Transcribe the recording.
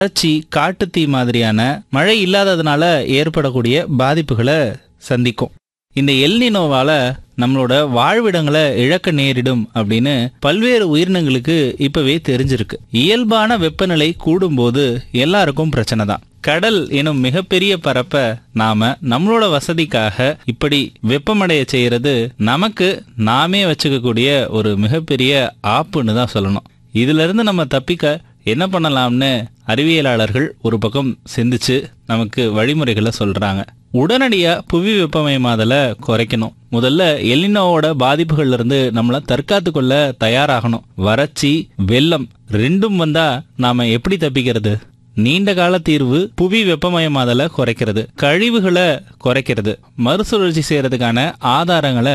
வறட்சி காட்டுத்தீ மாதிரியான மழை இல்லாததுனால ஏற்படக்கூடிய பாதிப்புகளை சந்திக்கும் இந்த எல்னினோவால நம்மளோட வாழ்விடங்களை இழக்க நேரிடும் அப்படின்னு பல்வேறு உயிரினங்களுக்கு இப்பவே தெரிஞ்சிருக்கு இயல்பான வெப்பநிலை கூடும்போது எல்லாருக்கும் பிரச்சனை தான் கடல் எனும் மிகப்பெரிய பரப்ப நாம நம்மளோட வசதிக்காக இப்படி வெப்பமடைய செய்யறது நமக்கு நாமே வச்சுக்கக்கூடிய ஒரு மிகப்பெரிய ஆப்புன்னு தான் சொல்லணும் இதுல இருந்து நம்ம தப்பிக்க என்ன பண்ணலாம்னு அறிவியலாளர்கள் ஒரு பக்கம் சிந்திச்சு நமக்கு வழிமுறைகளை சொல்றாங்க உடனடியா புவி வெப்பமயமாதலை குறைக்கணும் முதல்ல எலினோவோட பாதிப்புகள்ல இருந்து நம்மள தற்காத்து கொள்ள தயாராகணும் வறட்சி வெள்ளம் ரெண்டும் வந்தா நாம எப்படி தப்பிக்கிறது நீண்ட கால தீர்வு புவி வெப்பமயமாதலை குறைக்கிறது கழிவுகளை குறைக்கிறது மறுசுழற்சி செய்யறதுக்கான ஆதாரங்களை